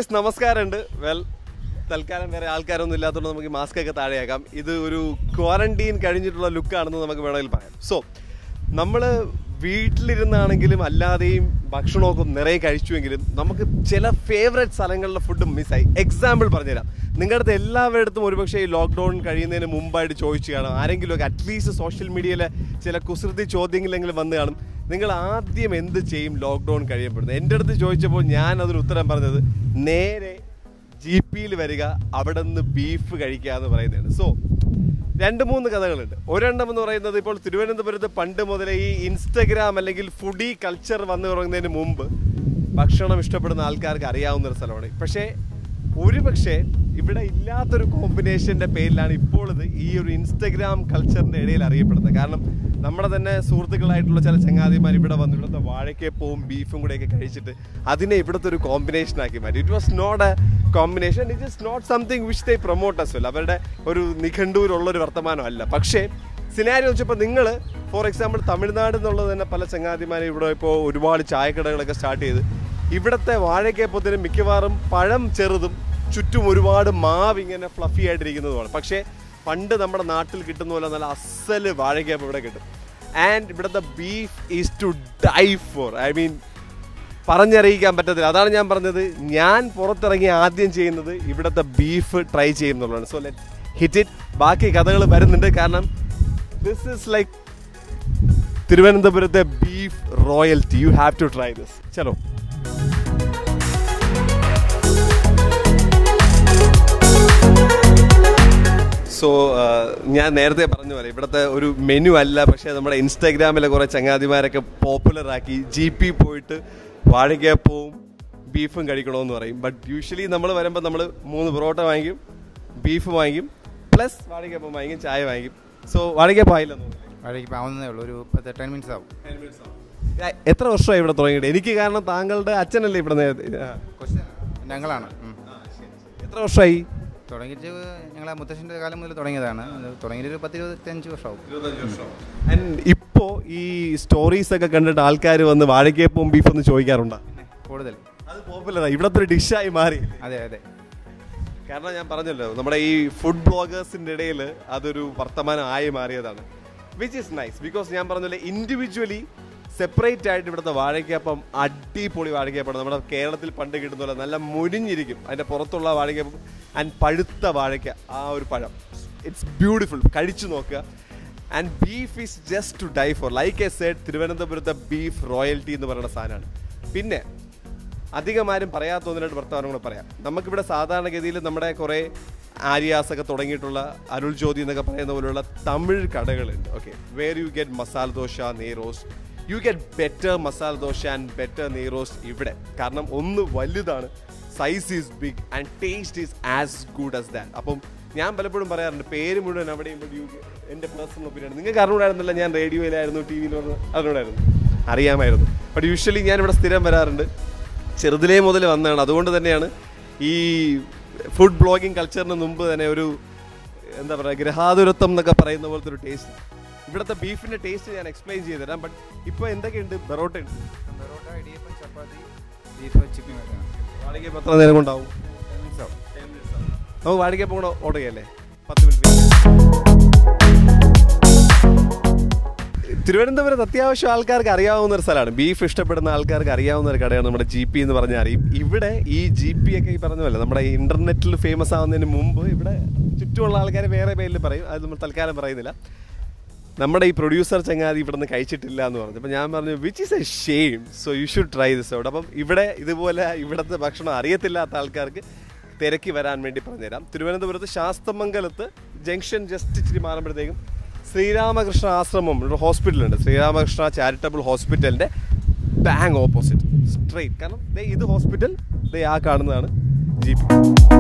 Guys നമസ്കാരമുണ്ട് well തൽക്കാലം വേറെ ആൾക്കാരൊന്നും ഇല്ലാത്തതുകൊണ്ട് നമുക്ക് മാസ്ക് ഒക്കെ താഴെയാക്കാം ഇത് ഒരു ക്വാറന്റീൻ കഴിഞ്ഞിട്ടുള്ള ലുക്കാണെന്ന് നമുക്ക് വേണമെങ്കിൽ പറയാം സോ നമ്മൾ വീട്ടിലിരുന്നാണെങ്കിലും അല്ലാതെയും ഭക്ഷണമൊക്കെ നിറയെ കഴിച്ചുവെങ്കിലും നമുക്ക് ചില ഫേവറേറ്റ് സ്ഥലങ്ങളിലെ ഫുഡും മിസ്സായി എക്സാമ്പിൾ പറഞ്ഞുതരാം നിങ്ങളുടെ അടുത്ത് എല്ലാവരുടെ അടുത്തും ഒരുപക്ഷെ ഈ ലോക്ക്ഡൗൺ കഴിയുന്നതിന് മുമ്പായിട്ട് ചോദിച്ചു കാണും ആരെങ്കിലുമൊക്കെ അറ്റ്ലീസ്റ്റ് സോഷ്യൽ മീഡിയയിലെ ചില കുസൃതി ചോദ്യങ്ങളെങ്കിലും വന്ന് കാണും നിങ്ങൾ ആദ്യം എന്ത് ചെയ്യും ലോക്ക്ഡൗൺ കഴിയപ്പെടുന്നത് എൻ്റെ അടുത്ത് ചോദിച്ചപ്പോൾ ഞാൻ അതിന് ഉത്തരം പറഞ്ഞത് നേരെ ജി പിയിൽ വരിക അവിടെ നിന്ന് ബീഫ് കഴിക്കുക എന്ന് പറയുന്നതാണ് സോ രണ്ട് മൂന്ന് കഥകളുണ്ട് ഒരെണ്ണം എന്ന് പറയുന്നത് ഇപ്പോൾ തിരുവനന്തപുരത്ത് പണ്ട് മുതലേ ഈ ഇൻസ്റ്റഗ്രാം അല്ലെങ്കിൽ ഫുഡി കൾച്ചർ വന്നു തുടങ്ങുന്നതിന് മുമ്പ് ഭക്ഷണം ഇഷ്ടപ്പെടുന്ന ആൾക്കാർക്ക് അറിയാവുന്ന ഒരു സ്ഥലമാണ് പക്ഷേ ഒരുപക്ഷെ ഇവിടെ ഇല്ലാത്തൊരു കോമ്പിനേഷന്റെ പേരിലാണ് ഇപ്പോൾ ഇത് ഈ ഒരു ഇൻസ്റ്റഗ്രാം കൾച്ചറിന്റെ ഇടയിൽ അറിയപ്പെടുന്നത് കാരണം നമ്മുടെ തന്നെ സുഹൃത്തുക്കളായിട്ടുള്ള ചില ചങ്ങാതിമാർ ഇവിടെ വന്ന് ഇവിടുത്തെ വാഴക്കപ്പവും ബീഫും കൂടെയൊക്കെ കഴിച്ചിട്ട് അതിനെ ഇവിടുത്തെ ഒരു കോമ്പിനേഷൻ ആക്കി മാറ്റി it was not a combination it is not something which they promote as well അവരുടെ ഒരു നിഘണ്ടുവിലുള്ള ഒരു വർത്തമാനമല്ല പക്ഷേ സിനാരി വെച്ചപ്പോൾ നിങ്ങൾ ഫോർ എക്സാമ്പിൾ തമിഴ്നാട് എന്നുള്ളത് തന്നെ പല ചങ്ങാതിമാരും ഇവിടെ ഇപ്പോൾ ഒരുപാട് ചായക്കടകളൊക്കെ സ്റ്റാർട്ട് ചെയ്ത് ഇവിടുത്തെ വാഴക്കപ്പത്തിന് മിക്കവാറും പഴം ചെറുതും ചുറ്റും ഒരുപാട് മാവ് ഇങ്ങനെ ഫ്ലഫി ആയിട്ടിരിക്കുന്നതുമാണ് പക്ഷേ പണ്ട് നമ്മുടെ നാട്ടിൽ കിട്ടുന്ന പോലെ നല്ല അസല് വാഴക്കപ്പം ഇവിടെ കിട്ടും ആൻഡ് ഇവിടുത്തെ beef is to die for I mean പറഞ്ഞറിയിക്കാൻ പറ്റത്തില്ല അതാണ് ഞാൻ പറഞ്ഞത് ഞാൻ പുറത്തിറങ്ങി ആദ്യം ചെയ്യുന്നത് ഇവിടുത്തെ ബീഫ് ട്രൈ ചെയ്യുന്നുള്ളതാണ് സോ ലെറ്റ് ഹിറ്റ് ഇറ്റ് ബാക്കി കഥകൾ വരുന്നുണ്ട് കാരണം ദിസ് ഇസ് ലൈക്ക് തിരുവനന്തപുരത്തെ beef royalty you have to try this ചലോ സോ ഞാൻ നേരത്തെ പറഞ്ഞ പോലെ ഇവിടുത്തെ ഒരു മെനു അല്ല പക്ഷേ നമ്മുടെ ഇൻസ്റ്റാഗ്രാമിലെ കുറേ ചങ്ങാതിമാരൊക്കെ പോപ്പുലർ ആക്കി ജി പി പോയിട്ട് വാഴയ്ക്കപ്പവും ബീഫും കഴിക്കണമെന്ന് പറയും ബട്ട് യൂഷ്വലി നമ്മൾ വരുമ്പോൾ നമ്മൾ മൂന്ന് പൊറോട്ട വാങ്ങിക്കും ബീഫ് വാങ്ങിക്കും പ്ലസ് വാഴയ്ക്കപ്പം വാങ്ങിക്കും ചായ വാങ്ങിക്കും സോ വാഴയ്ക്കപ്പം ആയില്ലെന്ന് തോന്നുന്നു വഴിക്ക് ആവുന്നതേ ഉള്ളൂ ഒരു പത്ത് ടെൻ മിനിറ്റ്സ് ആവും ഏ, എത്ര വർഷമായി ഇവിടെ തുടങ്ങിയിട്ട് എനിക്ക് കാരണം താങ്കളുടെ അച്ഛനല്ലേ ഇവിടെ നേരത്തെ ആ. ഞങ്ങളാണ് ഉം. എത്ര വർഷമായി തുടങ്ങിയിട്ട് ഞങ്ങളെ മുത്തശ്ശൻ്റെ കാലം മുതൽ തുടങ്ങിയതാണ് അത് തുടങ്ങിയിട്ട് ഒരു പത്ത് ഇരുപത്തഞ്ച് വർഷമാവും ആൻഡ് ഇപ്പോ ഈ സ്റ്റോറീസ് ഒക്കെ കണ്ടിട്ട് ആൾക്കാർ വന്ന് വാഴയ്ക്കപ്പവും ബീഫ് ഒന്ന് ചോദിക്കാറുണ്ടോ പിന്നെ കൂടുതൽ അത് പോപ്പുലറാണ് ഇവിടത്തെ ഒരു ഡിഷായി മാറി അതെ അതെ കാരണം ഞാൻ പറഞ്ഞല്ലോ നമ്മുടെ ഈ ഫുഡ് ബ്ലോഗേഴ്സിന്റെ ഇടയിൽ അതൊരു വർത്തമാനം ആയി മാറിയതാണ് വിച്ച് ഇസ് നൈസ് ബിക്കോസ് ഞാൻ പറഞ്ഞ പോലെ ഇൻഡിവിജ്വലി സെപ്പറേറ്റ് ആയിട്ട് ഇവിടുത്തെ വാഴയ്ക്കപ്പം അടിപൊളി വാഴയ്ക്കപ്പം നമ്മുടെ കേരളത്തിൽ പണ്ട് കിട്ടുന്ന പോലെ നല്ല മുരിഞ്ഞിരിക്കും അതിന്റെ പുറത്തുള്ള വാഴയ്ക്കപ്പം ആൻഡ് പഴുത്ത വാഴയ്ക്ക ആ ഒരു പഴം ഇറ്റ്സ് ബ്യൂട്ടിഫുൾ കഴിച്ചു നോക്കുക and beef is just to die for like I said തിരുവനന്തപുരത്തെ ബീഫ് റോയൽറ്റി എന്ന് പറയുന്ന സാധനമാണ് പിന്നെ അധികം ആരും പറയാത്ത ഒന്ന് രണ്ട് വർത്തമാനം കൂടെ പറയാം നമുക്കിവിടെ സാധാരണഗതിയിൽ നമ്മുടെ കുറേ ആര്യാസ് ഒക്കെ തുടങ്ങിയിട്ടുള്ള അരുൾ ജ്യോതി എന്നൊക്കെ പറയുന്ന പോലെയുള്ള തമിഴ് കടകളുണ്ട് okay where you get masala dosa ney roast you get better masala dosa and better ney roast ഇവിടെ കാരണം ഒന്ന് വലുതാണ് size is big and taste is as good as that appam ഞാൻ പലപ്പോഴും പറയാറുണ്ട് പേര് മുഴുവൻ അവിടെ യു എൻ്റെ പേഴ്സണൽ ഒപ്പീനിയൻ നിങ്ങൾക്ക് അറിഞ്ഞൂടായിരുന്നില്ല ഞാൻ റേഡിയോയിലായിരുന്നു ടി വിയിലായിരുന്നു അറിഞ്ഞൂടായിരുന്നു അറിയാമായിരുന്നു ബട്ട് യൂഷ്വലി ഞാൻ ഇവിടെ സ്ഥിരം വരാറുണ്ട് ചെറുതിലേ മുതൽ വന്നതാണ് അതുകൊണ്ട് തന്നെയാണ് ഈ ഫുഡ് ബ്ലോഗിങ് കൾച്ചറിന് മുമ്പ് തന്നെ ഒരു എന്താ പറയുക ഗ്രഹാതുരത്വം എന്നൊക്കെ പറയുന്ന പോലത്തെ ഒരു ടേസ്റ്റ് ഇവിടുത്തെ ബീഫിന്റെ ടേസ്റ്റ് ഞാൻ എക്സ്പ്ലെയിൻ ചെയ്തു തരാം ബട്ട് ഇപ്പോൾ എന്തൊക്കെയുണ്ട് ബെറോട്ട ഉണ്ട് പൊറോട്ട ഇടിയപ്പം ചപ്പാത്തി ബീഫ് ചിക്കൻ വെക്കണം വാടകയ്ക്ക് എത്ര നേരം കൊണ്ടാവും ടെൻ മിനിറ്റ്സ് ആവും നമുക്ക് വാടകയ്ക്ക് കൂടെ ഓർഡർ ചെയ്യല്ലേ പത്ത് മിനിറ്റ് തിരുവനന്തപുരത്ത് അത്യാവശ്യം ആൾക്കാർക്ക് അറിയാവുന്ന ഒരു സ്ഥലമാണ് ബീഫ് ഇഷ്ടപ്പെടുന്ന ആൾക്കാർക്ക് അറിയാവുന്ന ഒരു കടയാണ് നമ്മുടെ ജി പി എന്ന് പറഞ്ഞാൽ അറിയും ഇവിടെ ഈ ജി പി ഒക്കെ ഈ പറഞ്ഞ പോലെ നമ്മുടെ ഇന്റർനെറ്റിൽ ഫേമസ് ആവുന്നതിന് മുമ്പ് ഇവിടെ ചുറ്റുമുള്ള ആൾക്കാർ വേറെ പേരിൽ പറയും അത് നമ്മൾ തൽക്കാലം പറയുന്നില്ല നമ്മുടെ ഈ പ്രൊഡ്യൂസർ ചങ്ങാതി ഇവിടെ നിന്ന് കഴിച്ചിട്ടില്ല എന്ന് പറഞ്ഞു അപ്പോൾ ഞാൻ പറഞ്ഞു which is a shame so you should try this out appam ഇവിടെ ഇതുപോലെ ഇവിടുത്തെ ഭക്ഷണം അറിയത്തില്ലാത്ത ആൾക്കാർക്ക് തിരക്കി വരാൻ വേണ്ടി പറഞ്ഞുതരാം തിരുവനന്തപുരത്ത് ശാസ്തമംഗലത്ത് ജംഗ്ഷൻ ജസ്റ്റ് ഇച്ചിരി മാറുമ്പോഴത്തേക്കും ശ്രീരാമകൃഷ്ണ ആശ്രമം ഒരു ഹോസ്പിറ്റലുണ്ട് ശ്രീരാമകൃഷ്ണ ചാരിറ്റബിൾ ഹോസ്പിറ്റലിൻ്റെ ബാങ് ഓപ്പോസിറ്റ് സ്ട്രെയിറ്റ് കാരണം ദേ ഇത് ഹോസ്പിറ്റൽ ദേ ആ കാണുന്നതാണ് ജി പി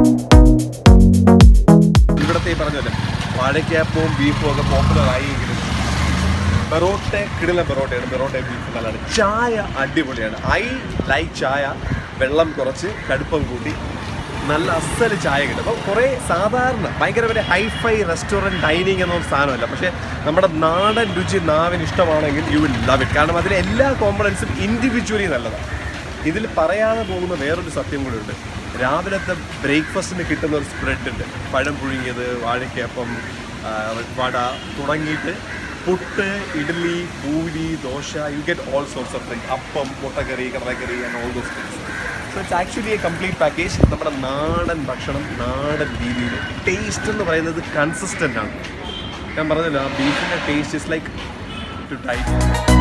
ഇവിടത്തെ ഈ പറഞ്ഞല്ലോ വാഴയ്ക്കാപ്പവും ബീഫും ഒക്കെ പോപ്പുലർ ആയെങ്കിലും ബെറോട്ട കിടില ബെറോട്ടയാണ് ബെറോട്ട ബീഫ് നല്ലതാണ് ചായ അടിപൊളിയാണ് ഐ ലൈക്ക് ചായ വെള്ളം കുറച്ച് കടുപ്പം കൂട്ടി നല്ല അസല് ചായ കിട്ടും അപ്പോൾ കുറേ സാധാരണ ഭയങ്കര വലിയ ഹൈഫൈ റെസ്റ്റോറൻറ്റ് ഡൈനിങ് എന്നൊരു സാധനമല്ല പക്ഷേ നമ്മുടെ നാടൻ രുചി നാവിന് ഇഷ്ടമാണെങ്കിൽ യു വിൽ ലവ് ഇറ്റ് കാരണം അതിലെ എല്ലാ കോമ്പണൻസും ഇൻഡിവിജ്വലി നല്ലതാണ് ഇതിൽ പറയാതെ പോകുന്ന വേറൊരു സത്യം കൂടി ഉണ്ട് രാവിലത്തെ ബ്രേക്ക്ഫാസ്റ്റിന് കിട്ടുന്ന ഒരു സ്പ്രെഡ് ഉണ്ട് പഴം പുഴുങ്ങിയത് വാഴയ്ക്കപ്പം ആ, വട തുടങ്ങിയിട്ട് puttu idli puri dosa you get all sorts of thing appam മുട്ടക്കറി കടലക്കറി and all those things so it's actually a complete package നമ്മുടെ നാടൻ ഭക്ഷണം നാടൻ രീതിയിൽ ടേസ്റ്റ് എന്ന് പറയുന്നത് കൺസിസ്റ്റൻ്റ് ആണ് ഞാൻ പറഞ്ഞല്ലോ ആ ബീഫിൻ്റെ taste is like to die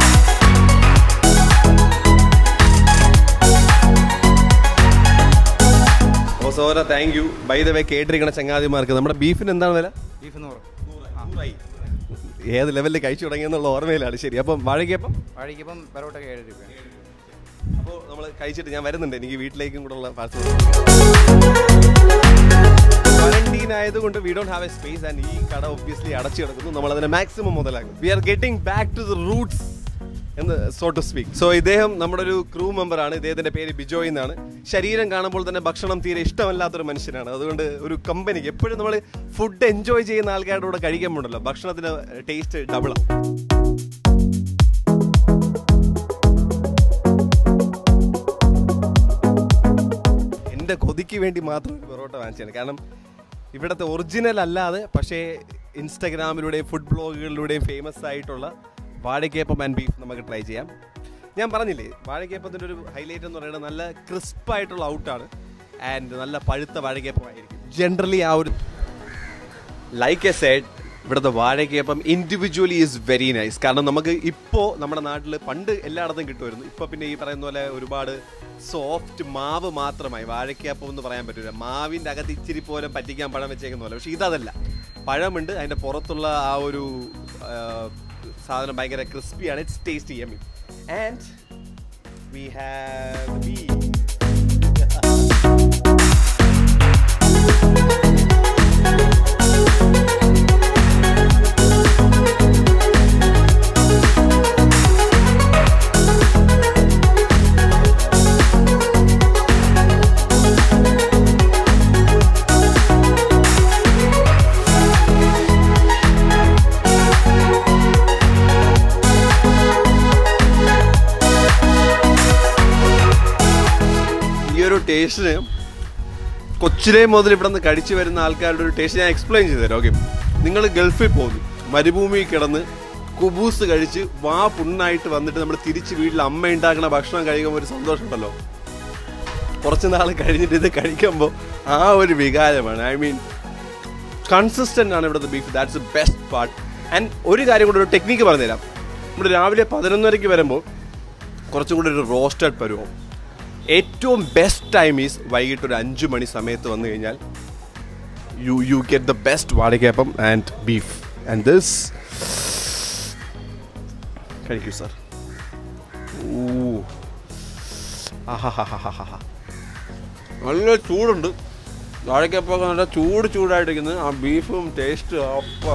അപ്പോൾ സോര thank you by the way കേട്ടിരിക്കണ ചങ്ങാതിമാർക്ക് നമ്മുടെ ബീഫിന് എന്താണ് വില ബീഫ് നൂറ് ഏത് ലെവലിൽ കഴിച്ചു തുടങ്ങിയെന്നുള്ള ഓർമ്മയിലാണ് ശരി അപ്പം വാഴയ്ക്കപ്പം വാഴയ്ക്കിപ്പം പെറോട്ടൊക്കെ ഏഴ് രൂപയാണ് അപ്പോൾ നമ്മൾ കഴിച്ചിട്ട് ഞാൻ വരുന്നുണ്ട് എനിക്ക് വീട്ടിലേക്കും കൂടെ ഉള്ള പാർസൽ ക്വാറന്റീൻ ആയതുകൊണ്ട് we don't have a space and ഈ കട ഒബ്വിയസ്ലി അടച്ചു കിടക്കുന്നു നമ്മൾ അതിനെ മാക്സിമം മുതലാക്കും we are getting back to the roots എന്ന് സോ ടു സ്പീക്ക് സോ ഇദ്ദേഹം നമ്മുടെ ഒരു ക്രൂ മെമ്പർ ആണ് ഇദ്ദേഹത്തിന്റെ പേര് ബിജോയ് എന്നാണ് ശരീരം കാണുമ്പോൾ തന്നെ ഭക്ഷണം തീരെ ഇഷ്ടമല്ലാത്തൊരു മനുഷ്യനാണ് അതുകൊണ്ട് ഒരു കമ്പനിക്ക് എപ്പോഴും നമ്മൾ ഫുഡ് എൻജോയ് ചെയ്യുന്ന ആൾക്കാരുടെ കൂടെ കഴിക്കുമ്പോഴല്ലോ ഭക്ഷണത്തിന്റെ ടേസ്റ്റ് ഡബിൾ ആവും എൻ്റെ കൊതിക്ക് വേണ്ടി മാത്രം ഒരു പൊറോട്ട വാങ്ങിച്ചാണ് കാരണം ഇവിടുത്തെ ഒറിജിനൽ അല്ലാതെ പക്ഷേ ഇൻസ്റ്റാഗ്രാമിലൂടെയും ഫുഡ് ബ്ലോഗുകളിലൂടെയും ഫേമസ് ആയിട്ടുള്ള വാഴക്കേപ്പം ആൻഡ് ബീഫ് നമുക്ക് ട്രൈ ചെയ്യാം ഞാൻ പറഞ്ഞില്ലേ വാഴക്കേപ്പത്തിൻ്റെ ഒരു ഹൈലൈറ്റ് എന്ന് പറയുന്നത് നല്ല ക്രിസ്പ് ആയിട്ടുള്ള ഔട്ടാണ് ആൻഡ് നല്ല പഴുത്ത വാഴക്കേപ്പമായിരിക്കും ജനറലി ആ ഒരു ലൈക്ക് എ സെഡ് ഇവിടുത്തെ വാഴയ്ക്കപ്പം ഇൻഡിവിജ്വലി ഈസ് വെരി നൈസ് കാരണം നമുക്ക് ഇപ്പോൾ നമ്മുടെ നാട്ടിൽ പണ്ട് എല്ലായിടത്തും കിട്ടുമായിരുന്നു ഇപ്പോൾ പിന്നെ ഈ പറയുന്ന പോലെ ഒരുപാട് സോഫ്റ്റ് മാവ് മാത്രമായി വാഴയ്ക്കപ്പം എന്ന് പറയാൻ പറ്റില്ല മാവിൻ്റെ അകത്ത് ഇച്ചിരി പോലും പറ്റിക്കാൻ പഴം വെച്ചേക്കുന്ന പോലെ പക്ഷേ ഇതല്ല പഴമുണ്ട് അതിൻ്റെ പുറത്തുള്ള ആ ഒരു ആ, സാധനം ഭയങ്കര ക്രിസ്പിയാണ് it's taste yummy and we have be ഈ ഒരു ടേസ്റ്റിന് കൊച്ചിലെ മുതൽ ഇവിടെ നിന്ന് കഴിച്ചു വരുന്ന ആൾക്കാരുടെ ഒരു ടേസ്റ്റ് ഞാൻ എക്സ്പ്ലെയിൻ ചെയ്തു തരാം ഓക്കെ നിങ്ങൾ ഗൾഫിൽ പോകുന്നു മരുഭൂമിയിൽ കിടന്ന് കുബൂസ് കഴിച്ച് വാ പുണ്ണായിട്ട് വന്നിട്ട് നമ്മൾ തിരിച്ച് വീട്ടിൽ അമ്മ ഉണ്ടാക്കുന്ന ഭക്ഷണം കഴിക്കുമ്പോൾ ഒരു സന്തോഷമുണ്ടല്ലോ കുറച്ച് നാൾ കഴിഞ്ഞിട്ട് ഇത് കഴിക്കുമ്പോൾ ആ ഒരു വികാരമാണ് ഐ മീൻ കൺസിസ്റ്റന്റ് ആണ് ഇവിടുത്തെ beef that's the best part and ഒരു കാര്യം കൂടെ ഒരു ടെക്നിക്ക് പറഞ്ഞുതരാം നമ്മൾ രാവിലെ പതിനൊന്നരയ്ക്ക് വരുമ്പോൾ കുറച്ചും കൂടി ഒരു റോസ്റ്റഡ് പരുവം ഏറ്റവും ബെസ്റ്റ് ടൈം ഈസ് വൈകിട്ട് ഒരു അഞ്ച് മണി സമയത്ത് വന്നു കഴിഞ്ഞാൽ you you get the best വാടകയപ്പം ആൻഡ് ബീഫ് ആൻഡ് ദിസ് കഴിക്കൂ സാർ ഓ ആഹാഹാഹാഹാ നല്ല ചൂടുണ്ട് വാഴക്കപ്പൊക്കെ നല്ല ചൂട് ചൂടായിട്ടിരിക്കുന്നത് ആ ബീഫും ടേസ്റ്റും അപ്പം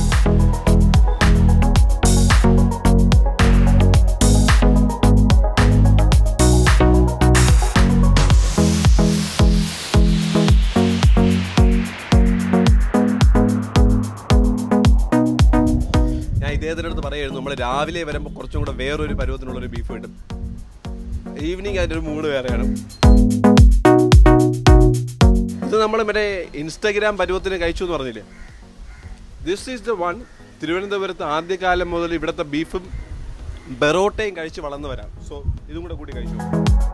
ഞാൻ ഇദ്ദേഹത്തിൻ്റെ അടുത്ത് പറയായിരുന്നു നമ്മൾ രാവിലെ വരുമ്പോൾ കുറച്ചും കൂടെ വേറൊരു പരുവത്തിനുള്ളൊരു ബീഫ് കിട്ടും ഈവനിങ് അതിൻ്റെ ഒരു മൂഡ് വേറെയാണ് ഇത് നമ്മൾ മറ്റേ ഇൻസ്റ്റാഗ്രാം പരുവത്തിന് കഴിച്ചു എന്ന് പറഞ്ഞില്ലേ ദിസ് ഈസ് ദ വൺ തിരുവനന്തപുരത്ത് ആദ്യകാലം മുതൽ ഇവിടുത്തെ ബീഫും ബെറോട്ടയും കഴിച്ച് വളർന്നവരാണ് സോ ഇതും കൂടെ കൂടി കഴിച്ചു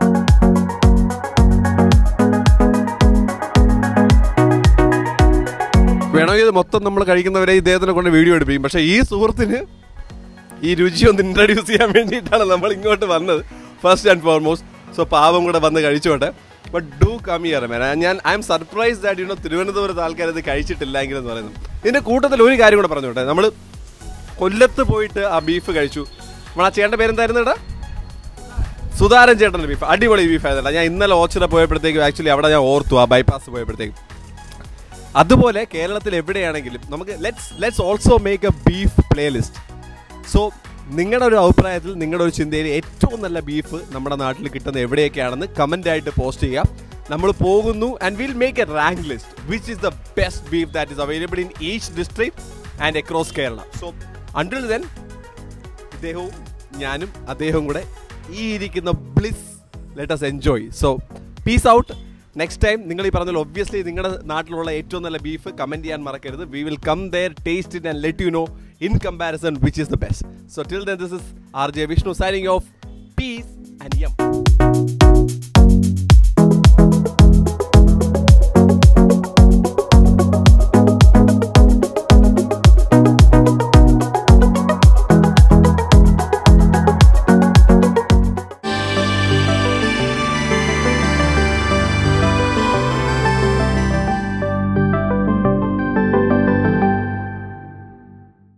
വേണമെങ്കിൽ ഇത് മൊത്തം നമ്മൾ കഴിക്കുന്നവരെ ഇദ്ദേഹത്തിനെ കൊണ്ട് വീഡിയോ എടുപ്പിക്കും പക്ഷേ ഈ സുഹൃത്തിന് ഈ രുചി ഒന്ന് ഇൻട്രൊഡ്യൂസ് ചെയ്യാൻ വേണ്ടിയിട്ടാണ് നമ്മൾ ഇങ്ങോട്ട് വന്നത് ഫസ്റ്റ് ആൻഡ് ഫോർമോസ്റ്റ് സോ പാവം കൂടെ വന്ന് കഴിച്ചോട്ടെ but do come here man ഞാൻ I am surprise that you know തിരുവനന്തപുരത്ത് ആൾക്കാർ ഇത് കഴിച്ചിട്ടില്ലെങ്കിൽ എന്ന് പറയുന്നത് ഇതിന്റെ കൂട്ടത്തിൽ ഒരു കാര്യം കൂടെ പറഞ്ഞോട്ടെ നമ്മൾ കൊല്ലത്ത് പോയിട്ട് ആ ബീഫ് കഴിച്ചു നമ്മൾ ആ ചേട്ടൻ്റെ പേരെന്തായിരുന്നു കേട്ടാ സുധാരൻ ചേട്ടൻ്റെ ബീഫ് അടിപൊളി ബീഫ് ആയിരുന്നല്ല ഞാൻ ഇന്നലെ ഓച്ചിറ പോയപ്പോഴത്തേക്കും ആക്ച്വലി അവിടെ ഞാൻ ഓർത്തു ആ ബൈപ്പാസ് പോയപ്പോഴത്തേക്കും അതുപോലെ കേരളത്തിൽ എവിടെയാണെങ്കിലും നമുക്ക് let's let's also make a beef playlist so നിങ്ങളുടെ ഒരു അഭിപ്രായത്തിൽ നിങ്ങളുടെ ഒരു ചിന്തയിൽ ഏറ്റവും നല്ല ബീഫ് നമ്മുടെ നാട്ടിൽ കിട്ടുന്ന എവിടെയൊക്കെയാണെന്ന് കമൻ്റ് ആയിട്ട് പോസ്റ്റ് ചെയ്യാം നമ്മൾ പോകുന്നു and will make a rank list which is the best beef that is available in each district and across Kerala so until then ഇദ്ദേഹവും ഞാനും അദ്ദേഹവും കൂടെ ഈ ഇരിക്കുന്ന bliss let us enjoy so peace out next time നിങ്ങൾ ഈ പറഞ്ഞ obviously നിങ്ങളുടെ നാട്ടിലുള്ള ഏറ്റവും നല്ല ബീഫ് കമന്റ് ചെയ്യാൻ മറക്കരുത് we will come there taste it and let you know in comparison which is the best so till then this is R J Vishnu signing off peace and യം